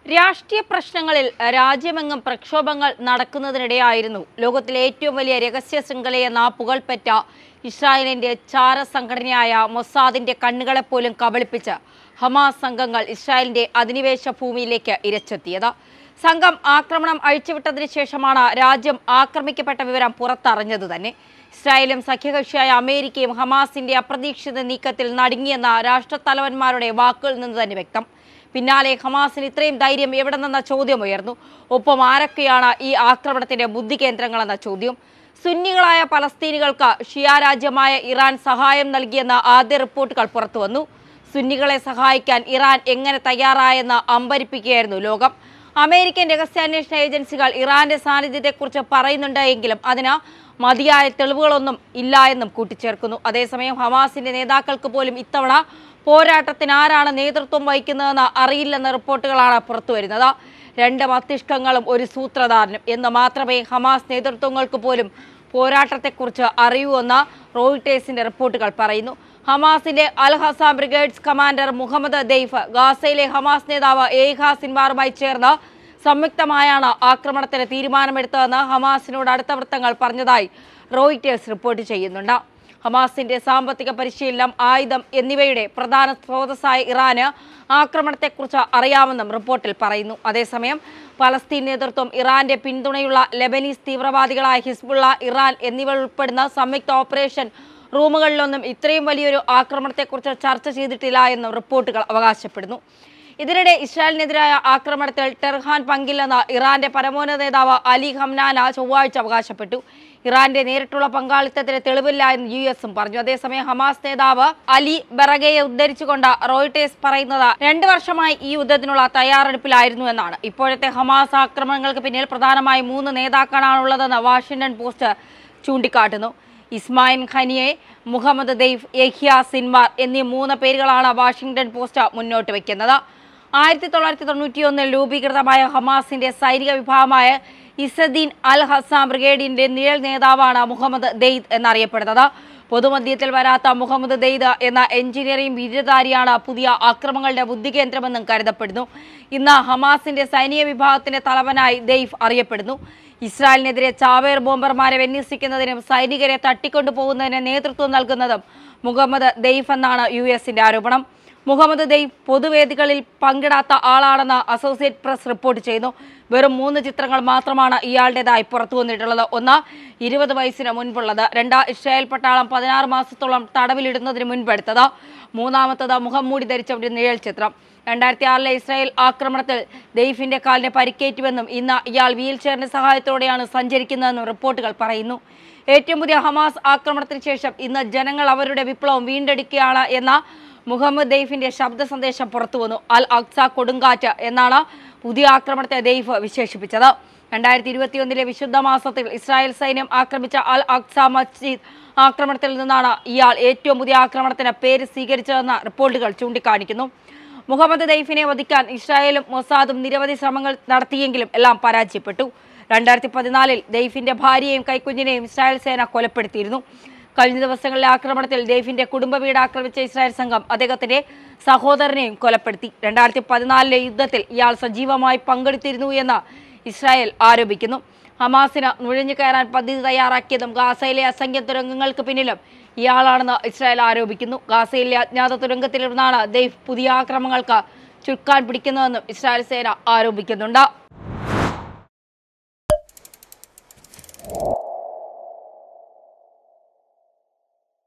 രാഷ്ട്രീയ പ്രശ്നങ്ങളിൽ രാജ്യമെങ്ങും പ്രക്ഷോഭങ്ങൾ നടക്കുന്നതിനിടെയായിരുന്നു ലോകത്തിലെ ഏറ്റവും വലിയ രഹസ്യ ശൃംഖലയെന്ന പുകൾപെറ്റ ഇസ്രായേലിന്റെ ചാര സംഘടനയായ മൊസാദിന്റെ കണ്ണുകളെപ്പോലും കബളിപ്പിച്ച് ഹമാസ് സംഘങ്ങൾ ഇസ്രായേലിന്റെ അധിനിവേശ ഭൂമിയിലേക്ക് ഇരച്ചെത്തിയത് സംഘം ആക്രമണം അഴിച്ചുവിട്ടതിനു ശേഷമാണ് രാജ്യം ആക്രമിക്കപ്പെട്ട വിവരം പുറത്തറിഞ്ഞത് തന്നെ ഇസ്രായേലും സഖ്യകക്ഷിയായ അമേരിക്കയും ഹമാസിന്റെ അപ്രതീക്ഷിത നീക്കത്തിൽ നടുങ്ങിയെന്ന രാഷ്ട്രത്തലവന്മാരുടെ വാക്കുകളിൽ നിന്ന് തന്നെ വ്യക്തം പിന്നാലെ ഹമാസിന് ഇത്രയും ധൈര്യം എവിടെ നിന്ന ചോദ്യം ഉയർന്നു ഒപ്പം ആരൊക്കെയാണ് ഈ ആക്രമണത്തിന്റെ ബുദ്ധി കേന്ദ്രങ്ങളെന്ന ചോദ്യം സുന്നികളായ പലസ്തീനികൾക്ക് ഷിയ രാജ്യമായ ഇറാൻ സഹായം നൽകിയെന്ന ആദ്യ റിപ്പോർട്ടുകൾ പുറത്തു വന്നു സുന്നികളെ സഹായിക്കാൻ ഇറാൻ എങ്ങനെ തയ്യാറായെന്ന് അമ്പരിപ്പിക്കുകയായിരുന്നു ലോകം അമേരിക്കൻ രഹസ്യാന്വേഷണ ഏജൻസികൾ ഇറാന്റെ സാന്നിധ്യത്തെക്കുറിച്ച് പറയുന്നുണ്ട് എങ്കിലും അതിന് മതിയായ തെളിവുകളൊന്നും ഇല്ല എന്നും കൂട്ടിച്ചേർക്കുന്നു അതേസമയം ഹമാസിന്റെ നേതാക്കൾക്ക് പോലും ഇത്തവണ പോരാട്ടത്തിന് ആരാണ് നേതൃത്വം വഹിക്കുന്നതെന്ന് അറിയില്ലെന്ന റിപ്പോർട്ടുകളാണ് പുറത്തുവരുന്നത് രണ്ട് മസ്തിഷ്കങ്ങളും ഒരു സൂത്രധാരനും എന്ന് മാത്രമേ ഹമാസ് നേതൃത്വങ്ങൾക്ക് പോലും പോരാട്ടത്തെക്കുറിച്ച് അറിയൂ എന്ന് റോയിട്ടേഴ്സിന്റെ റിപ്പോർട്ടുകൾ പറയുന്നു ഹമാസിന്റെ Al Hazam Brigades commander Mohammed Deif ഗാസയിലെ ഹമാസ് നേതാവ് ഏഹ സിൻവാറുമായി ചേർന്ന് സംയുക്തമായാണ് ആക്രമണത്തിന് തീരുമാനമെടുത്തതെന്ന് ഹമാസിനോട് അടുത്ത വൃത്തങ്ങൾ പറഞ്ഞതായി റോയിറ്റേഴ്സ് റിപ്പോർട്ട് ചെയ്യുന്നുണ്ട് ഹമാസിന്റെ സാമ്പത്തിക പരിശീലനം ആയുധം എന്നിവയുടെ പ്രധാന സ്രോതസ്സായ ഇറാന് ആക്രമണത്തെക്കുറിച്ച് അറിയാമെന്നും റിപ്പോർട്ടിൽ പറയുന്നു അതേസമയം പലസ്തീൻ നേതൃത്വം ഇറാന്റെ പിന്തുണയുള്ള ലെബനീസ് തീവ്രവാദികളായ ഹിസ്ബുള്ള ഇറാൻ എന്നിവ ഉൾപ്പെടുന്ന സംയുക്ത ഓപ്പറേഷൻ റൂമുകളിലൊന്നും ഇത്രയും വലിയൊരു ആക്രമണത്തെക്കുറിച്ച് ചർച്ച ചെയ്തിട്ടില്ല എന്നും റിപ്പോർട്ടുകൾ അവകാശപ്പെടുന്നു ഇതിനിടെ ഇസ്രായേലിനെതിരായ ആക്രമണത്തിൽ ടെർഹാൻ പങ്കില്ലെന്ന് ഇറാന്റെ പരമോന്നത നേതാവ് അലി ഹംനാന ചൊവ്വാഴ്ച അവകാശപ്പെട്ടു ഇറാന്റെ നേരിട്ടുള്ള പങ്കാളിത്തത്തിന് തെളിവില്ല എന്ന് യു എസും പറഞ്ഞു അതേസമയം ഹമാസ് നേതാവ് അലി ബറഗയെ ഉദ്ധരിച്ചുകൊണ്ട് റോയിട്ടേഴ്സ് പറയുന്നത് രണ്ടു വർഷമായി ഈ യുദ്ധത്തിനുള്ള തയ്യാറെടുപ്പിലായിരുന്നു എന്നാണ് ഇപ്പോഴത്തെ ഹമാസ് ആക്രമണങ്ങൾക്ക് പിന്നിൽ പ്രധാനമായും മൂന്ന് നേതാക്കളാണുള്ളതെന്ന് വാഷിംഗ്ടൺ പോസ്റ്റ് ചൂണ്ടിക്കാട്ടുന്നു Ismail Haniyeh Mohammed Deif Yahya Sinwar എന്നീ മൂന്ന് പേരുകളാണ് വാഷിംഗ്ടൺ പോസ്റ്റ് മുന്നോട്ട് വയ്ക്കുന്നത് ആയിരത്തി തൊള്ളായിരത്തി തൊണ്ണൂറ്റിയൊന്നിൽ രൂപീകൃതമായ ഹമാസിന്റെ സൈനിക വിഭാഗമായ ഇസദ്ദീൻ അൽ ഹസാം ബ്രിഗേഡിന്റെ നിഴൽ നേതാവാണ് മുഹമ്മദ് ദെയ്ദ് എന്നറിയപ്പെടുന്നത് പൊതുമധ്യത്തിൽ വരാത്ത മുഹമ്മദ് ദെയ്ദ് എന്ന എഞ്ചിനീയറിംഗ് ബിരുദധാരിയാണ് പുതിയ ആക്രമണങ്ങളുടെ ബുദ്ധികേന്ദ്രമെന്നും കരുതപ്പെടുന്നു ഇന്ന് ഹമാസിന്റെ സൈനിക വിഭാഗത്തിന്റെ തലവനായി ദെയ്ഫ് അറിയപ്പെടുന്നു ഇസ്രായേലിനെതിരെ ചാവേർ ബോംബർമാരെ വിന്യസിക്കുന്നതിനും സൈനികരെ തട്ടിക്കൊണ്ടുപോകുന്നതിന് നേതൃത്വം നൽകുന്നതും മുഹമ്മദ് ദെയ്ഫ് എന്നാണ് യു എസിന്റെ ആരോപണം മുഹമ്മദ് ദെയ്ഫ് പൊതുവേദികളിൽ പങ്കിടാത്ത ആളാണെന്ന് അസോസിയേറ്റ് പ്രസ് റിപ്പോർട്ട് ചെയ്യുന്നു വെറും മൂന്ന് ചിത്രങ്ങൾ മാത്രമാണ് ഇയാളുടേതായി പുറത്തു വന്നിട്ടുള്ളത് ഒന്ന് ഇരുപത് വയസ്സിന് മുൻപുള്ളത് രണ്ട് ഇസ്രായേൽ പട്ടാളം പതിനാറ് മാസത്തോളം തടവിലിടുന്നതിന് മുൻപെടുത്തത് മൂന്നാമത്തത് മുഖം മൂടി ധരിച്ച ഒരു നിഴൽ ചിത്രം രണ്ടായിരത്തി ആറിലെ ഇസ്രായേൽ ആക്രമണത്തിൽ ദെയ്ഫിന്റെ കാലിന് പരിക്കേറ്റുവെന്നും ഇന്ന് ഇയാൾ വീൽ ചെയറിന്റെ സഹായത്തോടെയാണ് സഞ്ചരിക്കുന്നതെന്നും റിപ്പോർട്ടുകൾ പറയുന്നു ഏറ്റവും പുതിയ ഹമാസ് ആക്രമണത്തിന് ശേഷം ഇന്ന് ജനങ്ങൾ അവരുടെ വിപ്ലവം വീണ്ടെടുക്കുകയാണ് എന്ന മുഹമ്മദ് ദെയ്ഫിന്റെ ശബ്ദ സന്ദേശം പുറത്തുവന്നു അൽ അക്സ കൊടുങ്കാറ്റ് എന്നാണ് പുതിയ ആക്രമണത്തെ ദെയ്ഫ് വിശേഷിപ്പിച്ചത് രണ്ടായിരത്തി ഇരുപത്തിയൊന്നിലെ വിശുദ്ധ മാസത്തിൽ ഇസ്രായേൽ സൈന്യം ആക്രമിച്ച അൽ അക്സ മസ്ജിദ് ആക്രമണത്തിൽ നിന്നാണ് ഇയാൾ ഏറ്റവും പുതിയ ആക്രമണത്തിന് പേര് സ്വീകരിച്ചതെന്ന് റിപ്പോർട്ടുകൾ ചൂണ്ടിക്കാണിക്കുന്നു മുഹമ്മദ് ദൈഫിനെ വധിക്കാൻ ഇസ്രായേലും മൊസാദും നിരവധി ശ്രമങ്ങൾ നടത്തിയെങ്കിലും എല്ലാം പരാജയപ്പെട്ടു രണ്ടായിരത്തി പതിനാലിൽ ദൈഫിന്റെ ഭാര്യയെയും കൈക്കുഞ്ഞിനെയും ഇസ്രായേൽ സേന കൊലപ്പെടുത്തിയിരുന്നു കഴിഞ്ഞ ദിവസങ്ങളിലെ ആക്രമണത്തിൽ ദൈഫിന്റെ കുടുംബ വീട് ആക്രമിച്ച ഇസ്രായേൽ സംഘം അദ്ദേഹത്തിന്റെ സഹോദരനെയും കൊലപ്പെടുത്തി രണ്ടായിരത്തി പതിനാലിലെ യുദ്ധത്തിൽ ഇയാൾ സജീവമായി പങ്കെടുത്തിരുന്നു എന്ന് ഇസ്രായേൽ ആരോപിക്കുന്നു ഹമാസിന് നുഴഞ്ഞു കയറാൻ പദ്ധതി തയ്യാറാക്കിയതും ഗാസയിലെ അസംഖ്യ തുരങ്കങ്ങൾക്ക് പിന്നിലും ഇയാളാണെന്ന് ഇസ്രായേൽ ആരോപിക്കുന്നു ഗാസയിലെ അജ്ഞാത തുരങ്കത്തിൽ നിന്നാണ് ദൈഫ് പുതിയ ആക്രമണങ്ങൾക്ക് ചുക്കാൻ പിടിക്കുന്നതെന്നും ഇസ്രായേൽ സേന ആരോപിക്കുന്നുണ്ട്